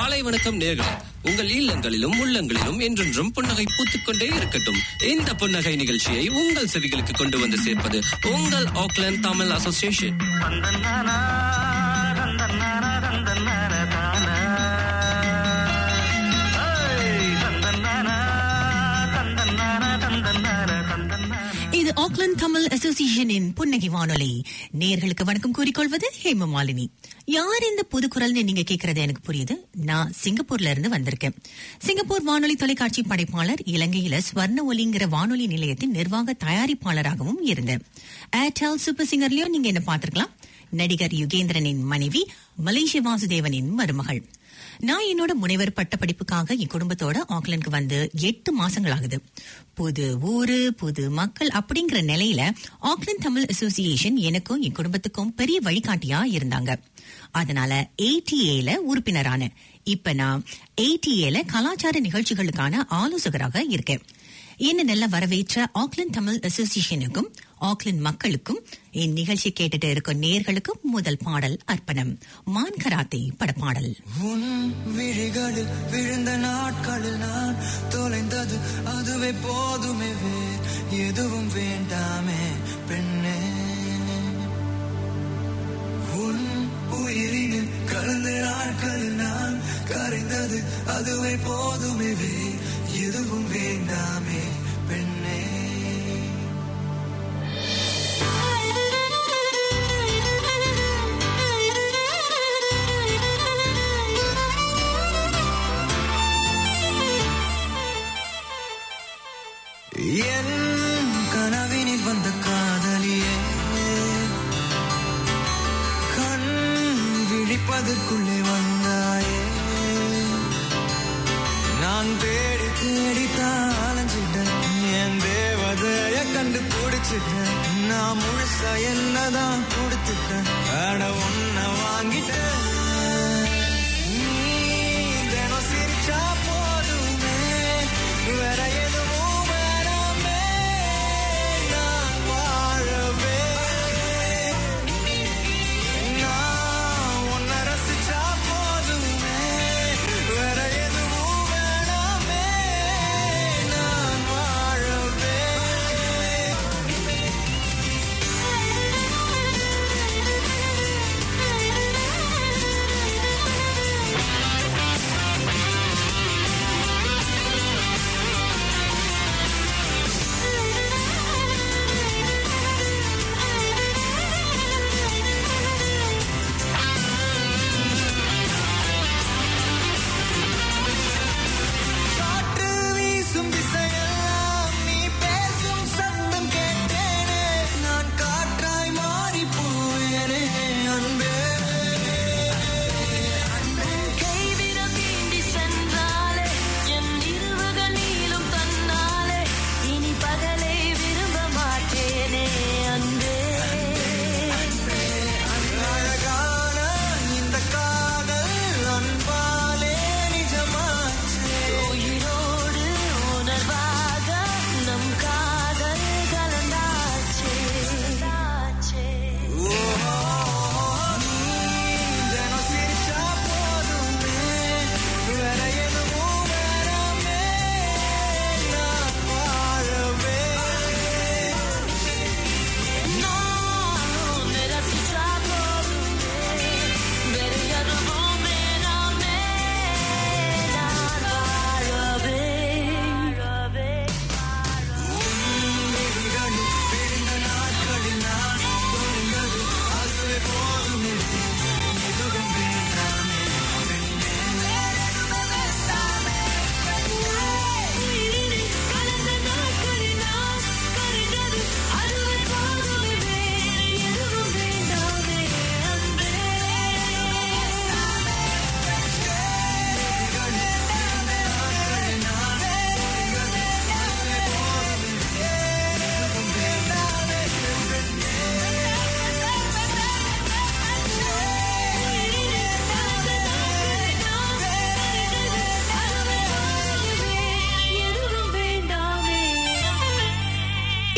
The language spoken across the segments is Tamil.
காலை வணக்கம் நேர்களே உங்கள் இல்லங்களிலும் உள்ளங்களிலும் என்றென்றும் புன்னகை பூத்துக்கொண்டே இருக்கட்டும் இந்த புன்னகை நிகழ்ச்சியை உங்கள் செவிகளுக்கு கொண்டு வந்து சேர்ப்பது உங்கள் ஆக்லாந்து தமிழ் அசோசியேஷன் இது ஆக்லாந்து தமிழ் அசோசியேஷனின் புன்னகை வானொலி நேர்களுக்கு வணக்கம் கூறிக்கொள்வது ஹேமமாலினி யார் இந்த புது குரல்னு நீங்க கேக்குறது எனக்கு புரியுது நான் சிங்கப்பூர்ல இருந்து வந்திருக்கேன் சிங்கப்பூர் வானொலி தொலைக்காட்சி படைப்பாளர் இலங்கையில ஸ்வர்ண ஒலிங்கிற வானொலி நிலையத்தின் நிர்வாக தயாரிப்பாளராகவும் இருந்தேன் ஏர்டெல் சூப்பர் சிங்கர்லயும் நீங்க என்ன பார்த்திருக்கலாம் நடிகர் யுகேந்திரனின் மனைவி மலேசிய வாசுதேவனின் மருமகள் நான் என்னோட முனைவர் பட்ட படிப்புக்காக என் குடும்பத்தோட ஆக்லாந்துக்கு வந்து எட்டு மாசங்கள் ஆகுது புது ஊரு புது மக்கள் அப்படிங்கிற நிலையில ஆக்லாந்து தமிழ் அசோசியேஷன் எனக்கும் என் குடும்பத்துக்கும் பெரிய வழிகாட்டியா இருந்தாங்க அதனால ஏடிஏல உறுப்பினரான இப்ப நான் ஏடிஏல கலாச்சார நிகழ்ச்சிகளுக்கான ஆலோசகராக இருக்கேன் என்ன நல்ல வரவேற்ற ஆக்லாந்து தமிழ் அசோசியேஷனுக்கும் ஆக்லாந்து மக்களுக்கும் இந்நிகழ்ச்சி கேட்டுட்டு இருக்கும் நேர்களுக்கும் முதல் பாடல் அர்ப்பணம் மான் கராத்தே படப்பாடல் உன் விழிகளில் விழுந்த நாட்களில் நான் தொலைந்தது அதுவே போதுமே வேர் எதுவும் வேண்டாமே பெண்ணே உன் உயிரினில் கலந்த நாட்களில் நான் கரைந்தது அதுவே போதுமே வேர் எதுவும் வேண்டாமே பெண்ணே என் கனவினில் வந்த காதலியே கண் விழிப்பதற்குள்ளே வந்தாயே நான் தேடி தேடி தாளஞ்சிட்டேன் என் தேவதைய கண்டு பிடிச்சிட்டேன் நான் முழுசா என்னதான் கொடுத்துட்டேன் அட ஒன்ன வாங்கிட்டேன் நீ தினம் சிரிச்சா போதுமே வேற எதுவும் வேணாமே நான் வாழவே நான் உன்னை ரசிச்சா போதுமே வேற எதுவும் வேணாமே நான் வாழவே Thank you.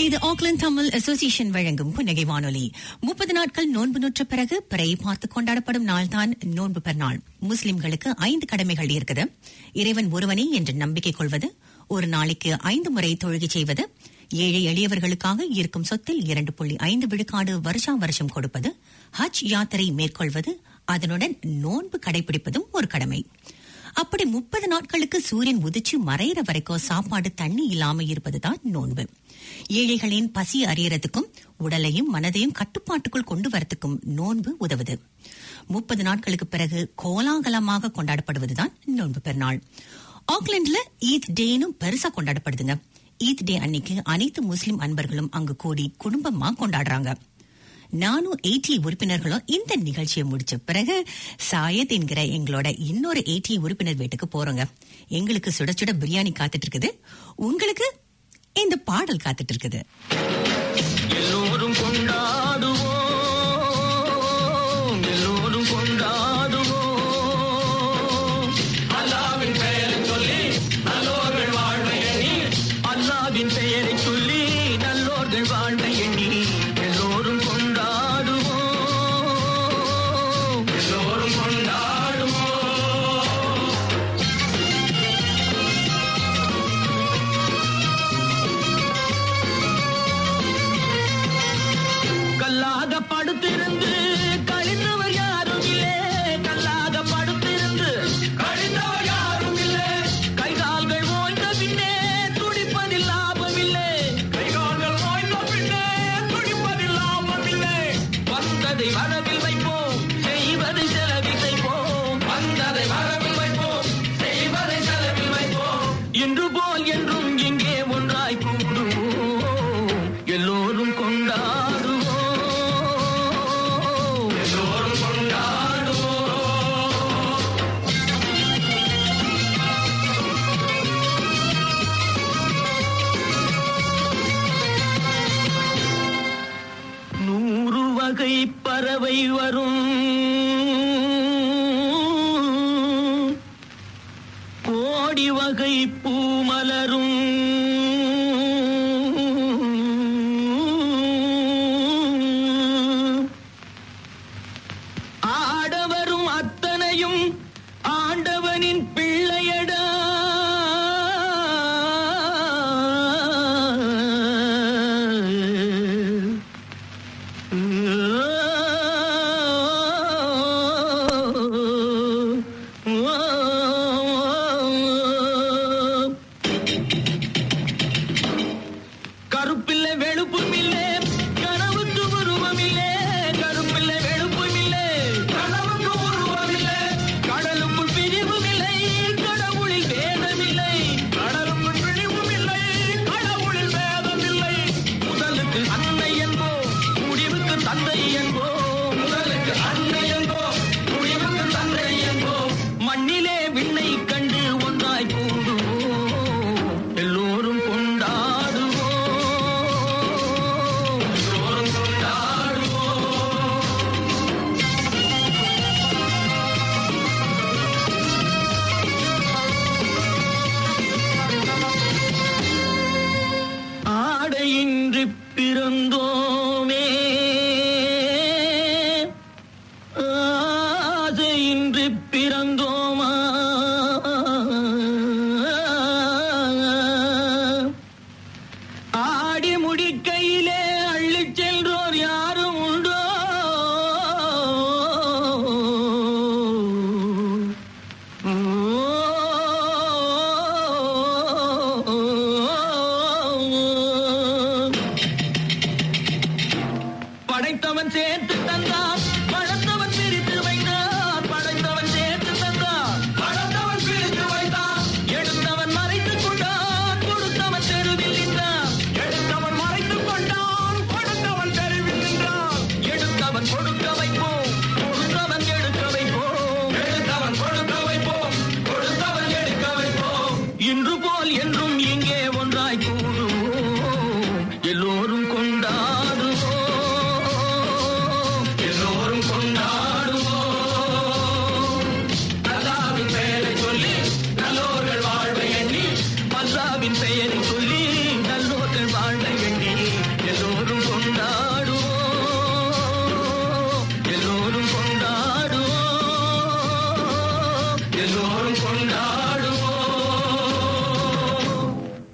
இது ஆக்லாந்து தமிழ் அசோசியேஷன் வழங்கும் புன்னகை வானொலி முப்பது நாட்கள் நோன்பு நூற்ற பிறகு பிறை பார்த்து கொண்டாடப்படும் நாள்தான் நோன்பு பெருநாள் முஸ்லிம்களுக்கு ஐந்து கடமைகள் இருக்குது இறைவன் ஒருவனே என்று நம்பிக்கை கொள்வது ஒரு நாளைக்கு ஐந்து முறை தொழுகை செய்வது ஏழை எளியவர்களுக்காக இருக்கும் சொத்தில் இரண்டு புள்ளி ஐந்து விழுக்காடு வருஷா வருஷம் கொடுப்பது ஹஜ் யாத்திரை மேற்கொள்வது அதனுடன் நோன்பு கடைபிடிப்பதும் ஒரு கடமை அப்படி முப்பது நாட்களுக்கு சூரியன் உதிச்சு மறையிற வரைக்கும் சாப்பாடு தண்ணி இல்லாம இருப்பதுதான் நோன்பு ஏழைகளின் பசி அறியறதுக்கும் உடலையும் மனதையும் கட்டுப்பாட்டுக்குள் கொண்டு வரத்துக்கும் நோன்பு உதவுது முப்பது நாட்களுக்கு பிறகு கோலாகலமாக கொண்டாடப்படுவதுதான் நோன்பு பெருநாள் ஆக்லாண்ட்ல ஈத் டேனும் பெருசா கொண்டாடப்படுதுங்க ஈத் டே அன்னைக்கு அனைத்து முஸ்லிம் அன்பர்களும் அங்கு கூடி குடும்பமா கொண்டாடுறாங்க நானும் எயிட்டி உறுப்பினர்களும் இந்த நிகழ்ச்சியை முடிச்ச பிறகு சாயத் என்கிற எங்களோட இன்னொரு எயிட்டி உறுப்பினர் வீட்டுக்கு போறோங்க எங்களுக்கு சுட சுட பிரியாணி காத்துட்டு இருக்குது உங்களுக்கு இந்த பாடல் காத்துட்டு இருக்குது எல்லோரும் கொண்டாடுவோம் எல்லோரும் கொண்டாடுவோம் அல்லாவின் பெயரை சொல்லி நல்லோர்கள் வாழ்வை எண்ணி அல்லாவின் பெயரை சொல்லி நல்லோர்கள் வாழ்வை எண்ணி எல்லோரும் கொண்டாடுவோம் எல்லோரும் கொண்டாடுவோம் கல்லாக படுத்திருந்து கழிந்தவர் யாரும் இல்லை கல்லாக படுத்திருந்து கழிந்தவர் யாரும் இல்லை கை கால்கள் ஓய்ந்த பின்னே துடிப்பதில் லாபம் இல்லை கை கால்கள் ஓய்ந்த பின்னே துடிப்பதில் லாபம் இல்லை வந்ததை வரவில் வைப்போம் செய்வதை செலவில் செய்வோம் வந்ததை வரவில் வைப்போம் செய்வதை செலவில் வைப்போம் இன்று போல் என்றும் இங்கே ஒன்றாய் கூடுவோம் எல்லோரும் கொண்டாடுவோம் எல்லோரும் கொண்டாடுவோம் நூறு வகை பறவை வரும் கோடி வகை பூமலரும் ஆடவரும் அத்தனையும் ஆண்டவனின் பிள்ளையடா கருப்பில்லை வெளுப்பும் இல்லை கனவுக்கு உருவம் இல்லை கருப்பில்லை வெளுப்பும் இல்லை கனவுக்கு உருவம் இல்லை கடலுக்குள் பிரிவும் இல்லை கடவுளில் வேதம் இல்லை கடலுக்குள் பிரிவும் இல்லை கடவுளில் வேதம் இல்லை முதலுக்கு அன்னை என்போம் முடிவுக்கு தந்தை என்போம் முதலுக்கு அன்னை என்போம் முடிவுக்கு தந்தை என்போம் மண்ணிலே விண்ணை கண்டு ஒன்றாய் கூடுவோம் எல்லோரும் கொண்டாடுவோம் எல்லோரும் கொண்டாடுவோம் ஆடையின்றி பிறந்தோமே ஆசையின்றி பிறந்தோமா ஆடி முடிக்கையிலே அள்ளிச் சென்றோர் யாரும் உண்டோ படைத்தவன் சேர்த்து தந்தான் படைத்தவன் பிரித்து வைத்தான் படைத்தவன் சேர்த்து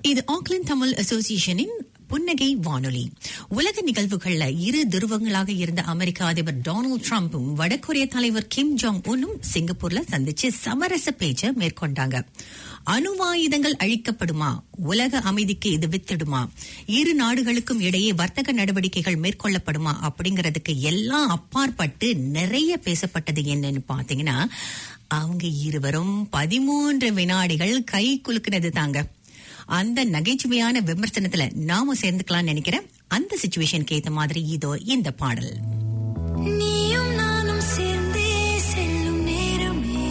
இது ஆக்லாந்து தமிழ் அசோசியேஷனின் புன்னகை வானொலி உலக நிகழ்வுகள்ல இரு துருவங்களாக இருந்த அமெரிக்க அதிபர் டொனால்டு டிரம்பும் வடகொரிய தலைவர் கிம் ஜாங் உன்னும் சிங்கப்பூர்ல சந்திச்சு சமரச பேச்ச மேற்கொண்டாங்க அணுவாயுதங்கள் அழிக்கப்படுமா உலக அமைதிக்கு இது வித்திடுமா இரு நாடுகளுக்கும் இடையே வர்த்தக நடவடிக்கைகள் மேற்கொள்ளப்படுமா அப்படிங்கறதுக்கு எல்லாம் அப்பாற்பட்டு நிறைய பேசப்பட்டது என்னன்னு பாத்தீங்கன்னா அவங்க இருவரும் பதிமூன்று வினாடிகள் கை குலுக்குனது தாங்க அந்த நகைச்சுவையான விமர்சனத்துல நாம சேர்ந்துக்கலாம்னு நினைக்கிறேன் அந்த சுச்சுவேஷனுக்கு ஏத்த மாதிரி இதோ இந்த பாடல் நீயும் நானும் சேர்ந்தே செல்லும் நேரமே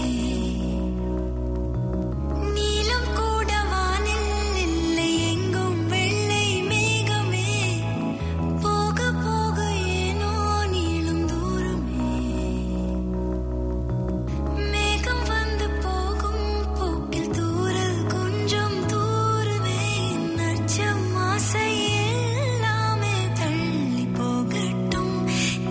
நீலம் கூட வானில் இல்லை எங்கும் வெள்ளை மேகமே போக போக ஏனோ நீளும் தூரமே மேகம் வந்து போகும் போக்கில் தூரல் கொஞ்சம் தூரமே நச்சம் ஆசை எல்லாமே தள்ளி போகட்டும்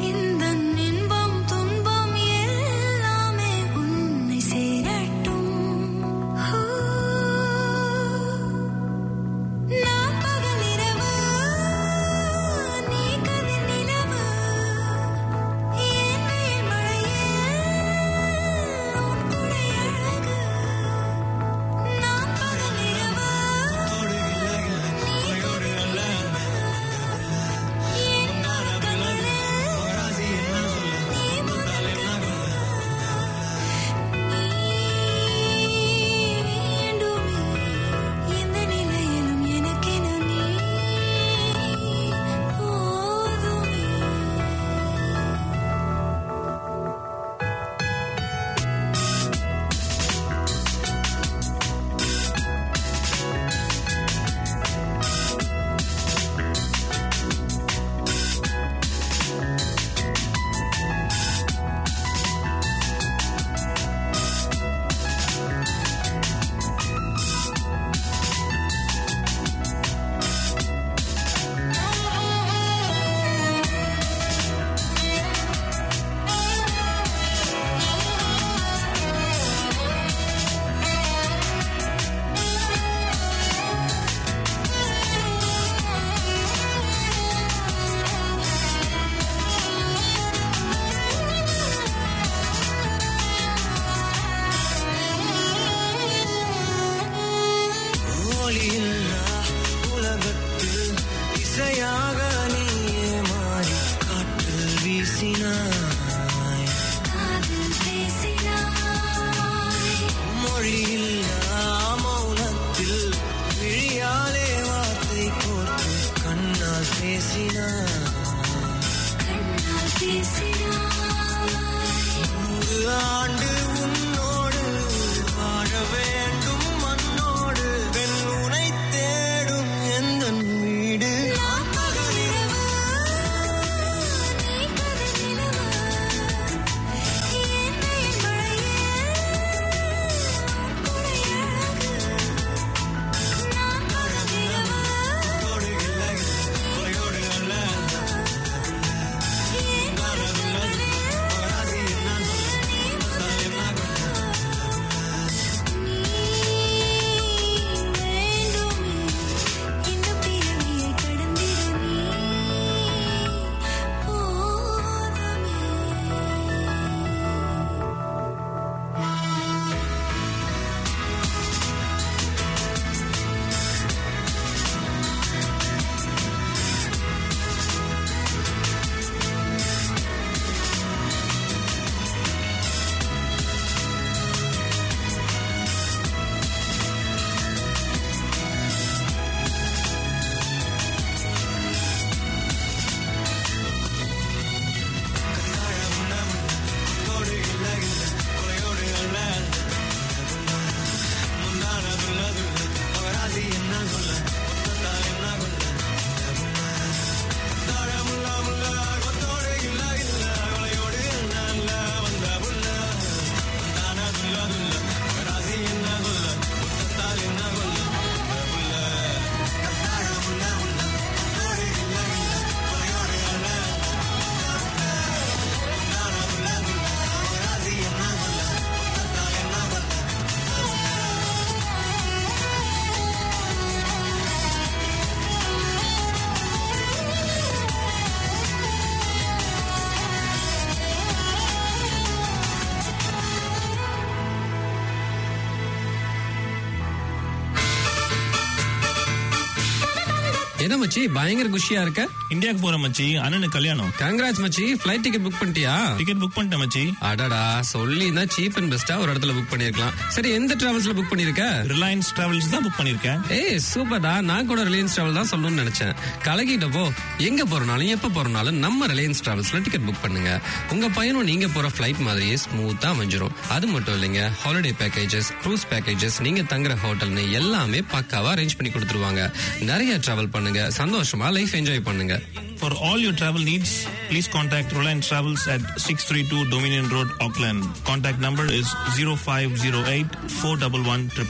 என்ன மச்சி பயங்கர குஷியா இருக்க இந்தியாவுக்கு போற மச்சி அண்ணனுக்கு கல்யாணம் கங்கராஜ் மச்சி ஃபிளைட் டிக்கெட் புக் பண்ணிட்டியா டிக்கெட் புக் பண்ணிட்டேன் மச்சி அடடா சொல்லி தான் சீப் அண்ட் பெஸ்டா ஒரு இடத்துல புக் பண்ணிருக்கலாம் சரி எந்த டிராவல்ஸ்ல புக் பண்ணிருக்க ரிலையன்ஸ் டிராவல்ஸ் தான் புக் பண்ணிருக்கேன் ஏய் சூப்பர்டா நான் கூட ரிலையன்ஸ் டிராவல் தான் சொல்லணும்னு நினைச்சேன் கலகிட்டப்போ எங்க போறனாலும் எப்ப போறனாலும் நம்ம ரிலையன்ஸ் டிராவல்ஸ்ல டிக்கெட் புக் பண்ணுங்க உங்க பயணம் நீங்க போற ஃபிளைட் மாதிரியே ஸ்மூத்தா அமைஞ்சிரும் அது மட்டும் இல்லைங்க ஹாலிடே பேக்கேஜஸ் க்ரூஸ் பேக்கேஜஸ் நீங்க தங்குற ஹோட்டல்னு எல்லாமே பக்காவா அரேஞ்ச் பண்ணி கொடுத்துருவாங்க நிறைய டிராவல் பண்ணுங்க சந்தோஷமா லைஃப் என்ஜாய் பண்ணுங்க For all your travel needs, please contact Reliance Travels at 632 Dominion Road, Auckland. Contact number is 0508 411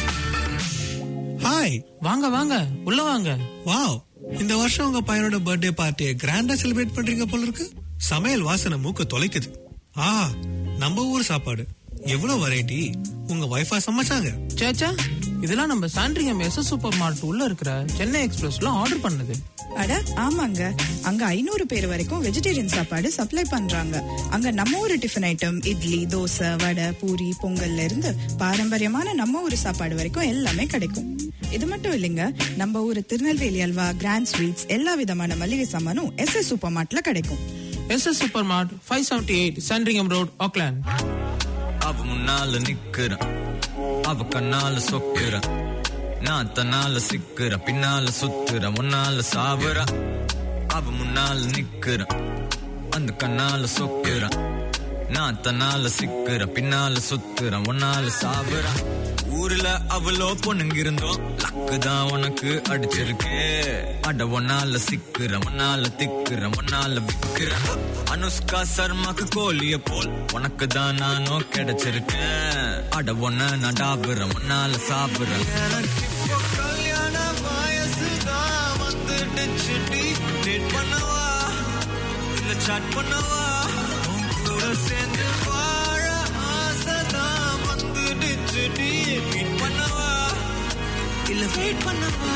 111. Hi வாங்க வாங்க உள்ள வாங்க வாவ் இந்த வருஷம் உங்க பையனோட பர்த்டே பார்ட்டியை கிராண்டா செலிப்ரேட் பண்றீங்க போல இருக்கு சமையல் வாசனை மூக்க தொலைக்குது ஆ நம்ம ஊர் சாப்பாடு எவ்வளவு வெரைட்டி உங்க வைஃபா சமைச்சாங்க சேச்சா இதெல்லாம் நம்ம சாண்ட்ரியம் எஸ் சூப்பர் மார்ட் உள்ள இருக்கிற சென்னை எக்ஸ்பிரஸ்ல ஆர்டர் பண்ணது அட ஆமாங்க அங்க ஐநூறு பேர் வரைக்கும் வெஜிடேரியன் சாப்பாடு சப்ளை பண்றாங்க அங்க நம்ம ஊரு டிஃபன் ஐட்டம் இட்லி தோசை வடை பூரி பொங்கல்ல இருந்து பாரம்பரியமான நம்ம ஊரு சாப்பாடு வரைக்கும் எல்லாமே கிடைக்கும் இது மட்டும் இல்லைங்க நம்ம ஊரு திருநெல்வேலி அல்வா கிராண்ட் ஸ்வீட்ஸ் எல்லா விதமான மளிகை சாமானும் எஸ் எஸ் சூப்பர் மார்ட்ல கிடைக்கும் S S super mart five seventy eight Sandringham road Auckland அவ முன்னால நிக்கிறேன் அவ கண்ணால சொக்குறேன் நான் தன்னால சிக்கிறேன் பின்னால சுத்துறேன் முன்னால சாவுறேன் அவ முன்னால நிக்கிறேன் அந்த கண்ணால சொக்குறேன் நான் தன்னால சிக்கிறேன் பின்னால சுத்துறேன் முன்னால சாவுறேன் ஊர்ல அவ்வளோ பொண்ணுங்க இருந்தோம் லக்கு தான் உனக்கு அடிச்சிருக்கு அட ஒன்னால சிக்கிற ஒன்னால திக்குற ஒன்னால விக்கிற அனுஷ்கா சர்மாக்கு கோழிய போல் உனக்கு தான் நானும் கிடைச்சிருக்கேன் அட ஒன்ன நான் டாபுறேன் ஒன்னால சாப்பிடுறேன் எனக்கு இப்போ கல்யாண வயசுதான் வந்துடுச்சுடி டேட் பண்ணவா இல்ல சாட் பண்ணவா உன் கூட சேர்ந்து வாழ ஆசைதான் வந்துடுச்சுடி மீட் பண்ணவா இல்ல வெயிட் பண்ணவா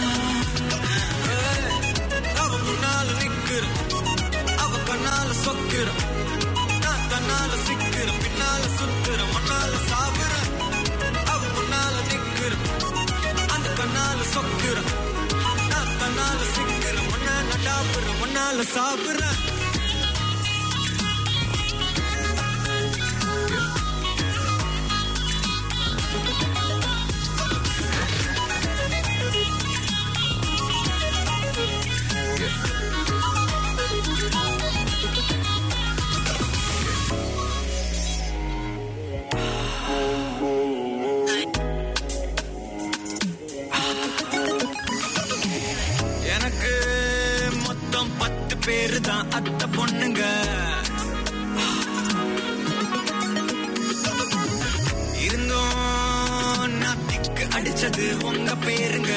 ஏய், அவ முன்னால நிக்கிற அவ கண்ணால சொக்கிற நான் தன்னால சிக்கிற பின்னால சுத்துற முன்னால சாப்பிடுற அவ முன்னால நிக்கிற அந்த கண்ணால சொக்கிற நான் தன்னால சிக்கிற முன்ன நடாப்புற முன்னால சாப்பிடுற எனக்கு மொத்தம் பத்து பேரு தான் அத்த பொண்ணுங்க இருந்தோம் நான் திக்கு அடிச்சது உங்க பேருங்க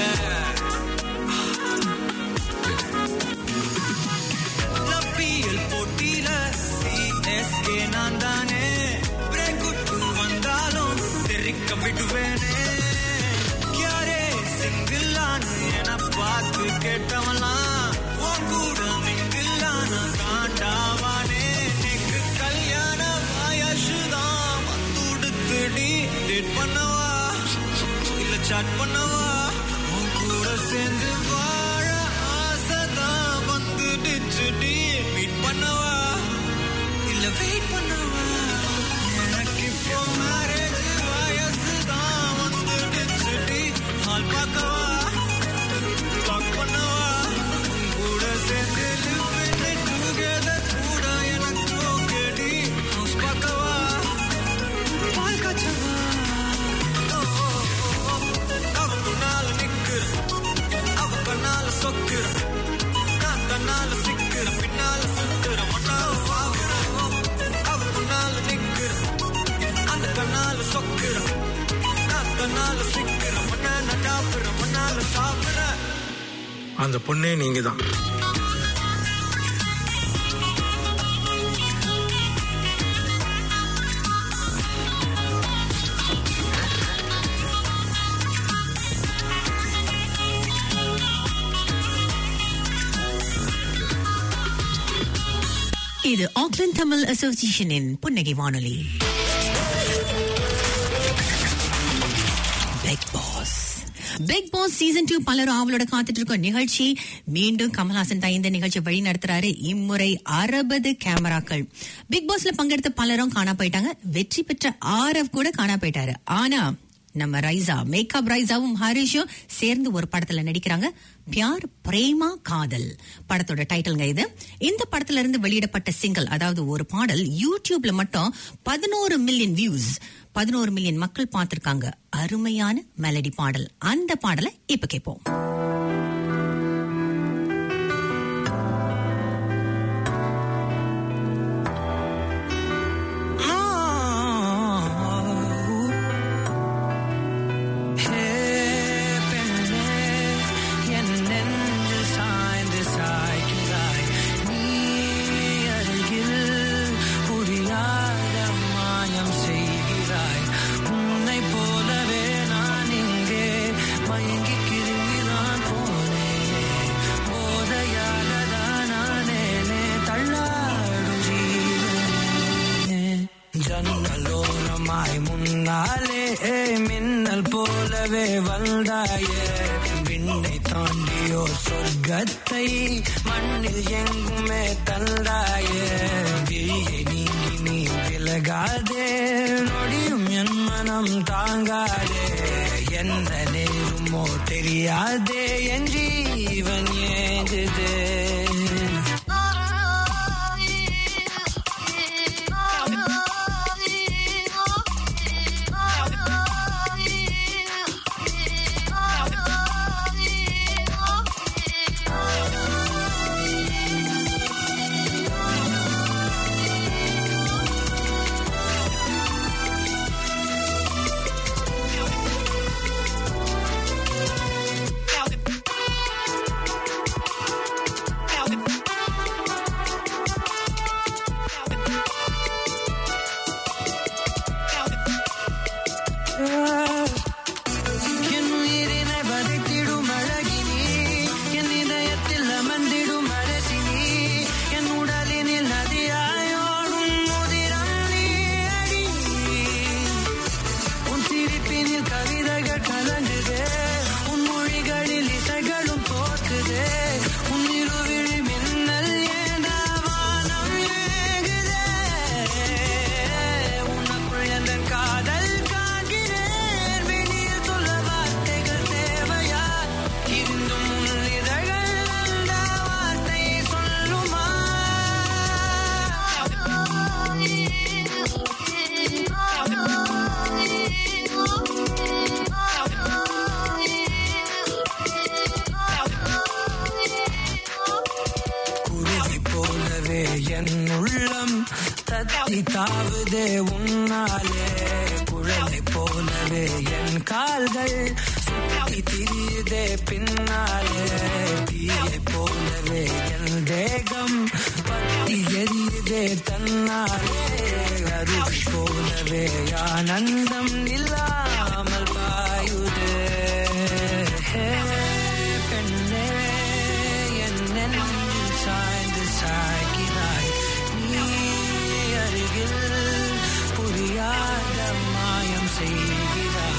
லப்பியல் போட்டியில சிஎஸ்கே நான் தானே பிரேக் குட்டு வந்தாலும் தெரிக்க விடுவேனே யாரே சிங்கிளான்னு என பார்த்து கேட்டவன்லாம் உன் கூட மிங்கில்லான காண்டாவானே நெக்கு கல்யாண வயசுதான் வந்துடுத்துடி டேட் பண்ணவா இல்ல சாட் பண்ணவா உன் கூட சேர்ந்து வாழ ஆசைதான் வந்துடுச்சுடி மீட் பண்ணவா இல்ல வெயிட் பண்ணவா எனக்கு இப்போ மேரேஜ் வயசுதான் வந்துடுச்சுடி நாள் பார்க்கவா லாக் பண்ணவா உன் கூட சேர்ந்து லிவ் டுகெதர் கூட எனக்கு ஓகேடி ஹவுஸ் பார்க்கவா பால் காய்ச்சவா அவ முன்னால நிக்கிற அவ கண்ணால சொக்கிற நான் தன்னால சிக்கிற பின்னால சுத்துற முன்னால சாகுற அவ முன்னால நிக்கிற அந்த கண்ணால சொக்கிற நான் தன்னால சிக்கிற முன்ன நடாப்புற முன்னால சாப்பிடுற அந்த பொண்ணே நீங்க தான் இது ஆக்லாந்து தமிழ் அசோசியேஷனின் புன்னகை வானொலி Bigg Boss Bigg Boss season two பலரும் அவளோட காத்துட்டு இருக்கோம் நிகழ்ச்சி மீண்டும் கமல்ஹாசன் தான் இந்த நிகழ்ச்சி வழி நடத்துறாரு இம்முறை அறுபது கேமராக்கள் பிக் பாஸ்ல பங்கெடுத்த பலரும் காணா போயிட்டாங்க வெற்றி பெற்ற ஆரவ் கூட காணா போயிட்டாரு ஆனா நம்ம ரைசா மேக்கப் ரைசாவும் ஹரிஷும் சேர்ந்து ஒரு படத்துல நடிக்கிறாங்க பியார் பிரேமா காதல் படத்தோட டைட்டில்ங்க இது இந்த படத்துல இருந்து வெளியிடப்பட்ட சிங்கிள் அதாவது ஒரு பாடல் யூடியூப்ல மட்டும் பதினோரு மில்லியன் வியூஸ் பதினோரு மில்லியன் மக்கள் பார்த்திருக்காங்க அருமையான மெலடி பாடல் அந்த பாடலை இப்ப கேட்போம் ஜன்னலோரமாய் முன்னாலே மின்னல் போலவே வந்தாயே விண்ணை தாண்டியோ சொர்க்கத்தை மண்ணில் எங்குமே தந்தாயே விழியை நீங்கி நீ விலகாதே நொடியும் என் மனம் தாங்காதே எந்த நேருமோ தெரியாதே என் ஜீவன் ஏங்குதே என் உயிரினை வதைத்திடும் அழகினி என் இதயத்தில் அமர்ந்திடும் அரசினி என் உடலினில் நதியாயோடும் முதிரம் நீ அடி உன் சிரிப்பினில் கவிதைகள் கலங்குதே உன் மொழிகளில் இசைகளும் தோற்றுதே உன் இருவிழி மின்னல் ஏண்டா வானம் ஏகுதே உனக்குள் எந்த காதல் காண்கிறேன் வெளியில் சொல்ல வார்த்தைகள் தேவையா இருந்தும் உன் இதழ்கள் அந்த வார்த்தை சொல்லுமா குருவி போலவே என் உள்ளம் தத்தி தாவுதே உன்னாலே குழலை போலவே என் கால்கள் சுத்தி திரியுதே பின்னாலே தீயை போலவே என் தேகம் பத்தி எரியுதே தன்னாலே அருவி போலவே ஆனந்தம் இல்லாமல் பாயுதே பெண்ணே என் நெஞ்சில் சாய்ந்து சாய்கிறாய் நீ அருகில் புரியாத மாயம் செய்கிறாய்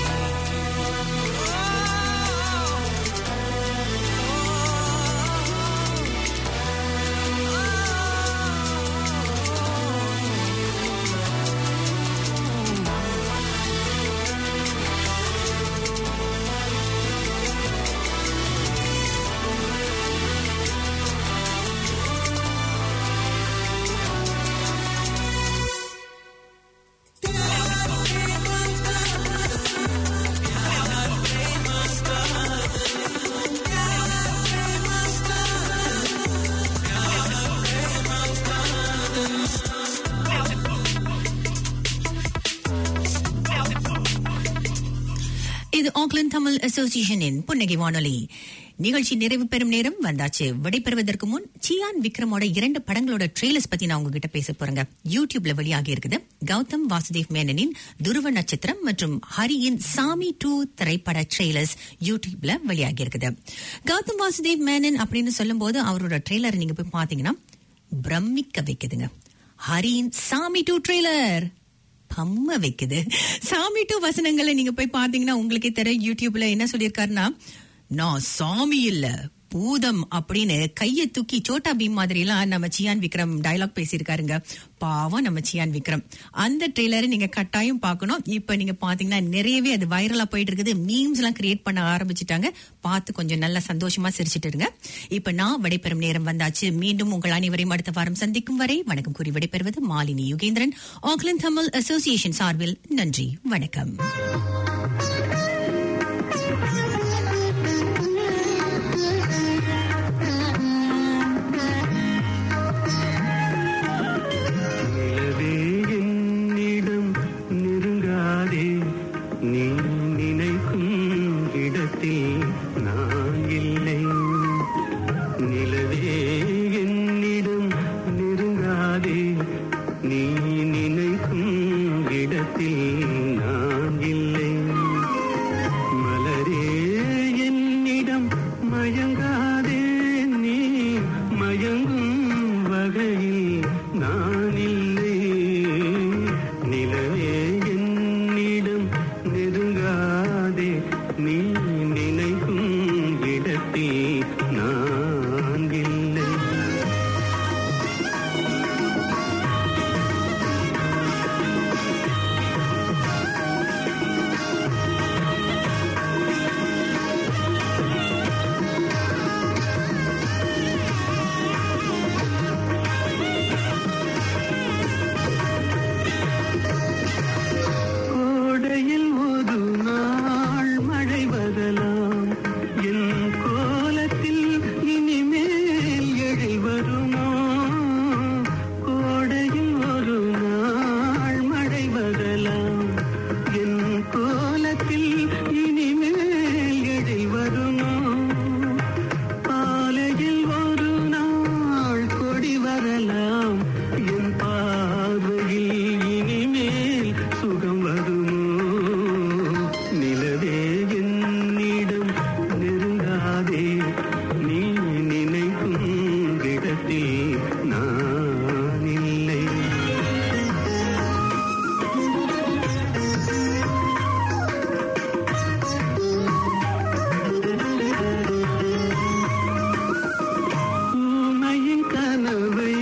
இது ஆக்லாந்து தமிழ் அசோசியேஷனின் புன்னகை வானொலி நிகழ்ச்சி நிறைவு பெறும் நேரம் வந்தாச்சு விடைபெறுவதற்கு முன் சியான் விக்ரமோட இரண்டு படங்களோட ட்ரெய்லர்ஸ் பத்தி நான் உங்ககிட்ட பேச போறேங்க யூடியூப்ல வெளியாகி இருக்குது கௌதம் வாசுதேவ் மேனனின் துருவ நட்சத்திரம் மற்றும் ஹரியின் சாமி டூ திரைப்பட ட்ரெய்லர்ஸ் யூடியூப்ல வெளியாகி இருக்குது கௌதம் வாசுதேவ் மேனன் அப்படின்னு சொல்லும்போது அவரோட ட்ரெய்லர் நீங்க போய் பாத்தீங்கன்னா பிரமிக்க வைக்குதுங்க ஹரியின் சாமி டூ ட்ரெய்லர் பம்ம வைக்குது சாமி டு வசனங்களை நீங்க போய் பாத்தீங்கன்னா உங்களுக்கே தெரியும் யூடியூப்ல என்ன சொல்லியிருக்காருன்னா நான் சாமி இல்ல பூதம் அப்படின்னு கையை தூக்கி சோட்டா பீம் மாதிரி எல்லாம் நம்ம சியான் விக்ரம் டயலாக் பேசியிருக்காருங்க பாவம் நம்ம சியான் விக்ரம் அந்த ட்ரெய்லரை நீங்க கட்டாயம் பார்க்கணும் இப்ப நீங்க பாத்தீங்கன்னா நிறையவே அது வைரலா போயிட்டு இருக்குது மீம்ஸ் எல்லாம் கிரியேட் பண்ண ஆரம்பிச்சிட்டாங்க பார்த்து கொஞ்சம் நல்லா சந்தோஷமா சிரிச்சிட்டு இருங்க இப்ப நான் விடைபெறும் நேரம் வந்தாச்சு மீண்டும் உங்கள் அனைவரையும் அடுத்த வாரம் சந்திக்கும் வரை வணக்கம் கூறி விடைபெறுவது மாலினி யுகேந்திரன் ஆக்லாந்து தமிழ் அசோசியேஷன் சார்பில் நன்றி வணக்கம் நிலவே என்னிடம் நெருங்காதே நீ நினைக்கும் இடத்தில் நான் இல்லை நிலவே என்னிடம் நெருங்காதே நீ நினைக்கும் இடத்தில் நான் இல்லை மலரே என்னிடம் மயங்காதே நீ மயங்கும் வகையில் நான் இல்லை நிலவே என்னிடம் நெருங்காதே நீ நினைக்கும் இடத்தில் நான் இல்லை கோடையில் ஒரு நாள் மழை வரலாம் என் கோலத்தில் இனிமேல் எழை வருமோ கோடையில் ஒரு நாள் மழை வரலாம் என் கோலத்தில் இனிமேல் எழை வருமோ பாலையில் ஒரு நாள் கொடி வரலாம் என் பார்வையில் இனிமேல் சுகம் வருமோ நிலவே என்னிடம் நெருங்காதே நீ நினைக்கும் இடத்தில் நான் இல்லை ஊமையின் கனவை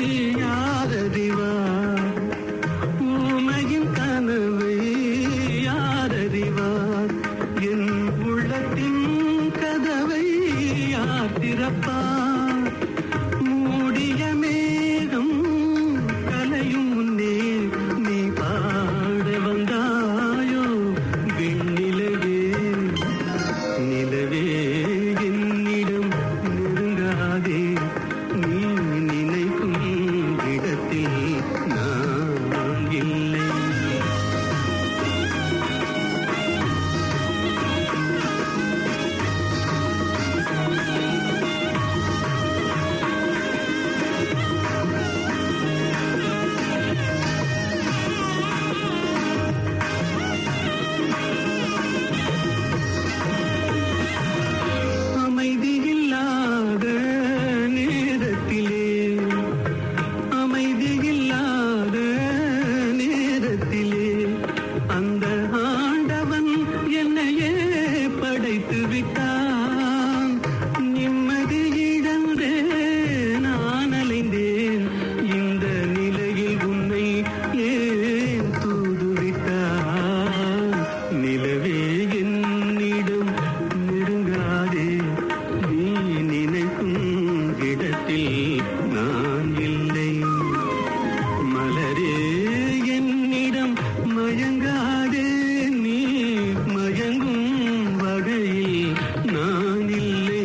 யாரறிவார் ஊமையின் கனவை யாரறிவார் என் உள்ளத்தின் கதவை யார் திறப்பார் மூடிய மேகம் கலையும் முன்னே நீ பாட வந்தாயோ வெண்ணிலவே நிலவே என்னிடம் நெருங்காதே நீ நினைக்கும் இடத்தில் நான் இல்லை அமைதியில்லாத நேரத்திலே அமைதியில்லாத நேரத்திலே அந்த ஆண்டவன் என்னையே படைத்து விட்டான் நிம்மதி இழந்தே நான் அலைந்தேன் இந்த நிலையில் உன்னை ஏன் தூது விட்டான் நிலவே என்னிடம் நெருங்காதே நீ நினைக்கும் இடத்தில் நான் இல்லை மலரே என்னிடம் மயங்காதே நீ மயங்கும் வகையில் நான் இல்லை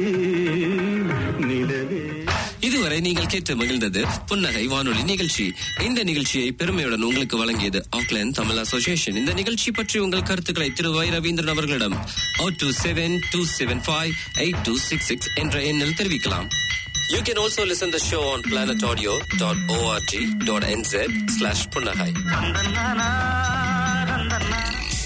நிலவே இதுவரை நீங்கள் கேட்டு மகிழ்ந்தது புன்னகை வானொலி நிகழ்ச்சி இந்த நிகழ்ச்சியை பெருமையுடன் உங்களுக்கு வழங்கியது ஆக்லாந்து தமிழ் அசோசியேஷன் இந்த நிகழ்ச்சி பற்றி உங்கள் கருத்துக்களை திரு வை ரவீந்திரன் அவர்களிடம் two seven two seven five eight two six six என்ற எண்ணில் தெரிவிக்கலாம் You can also listen the show on planetaudio.org.nz slash punnahai. Na na na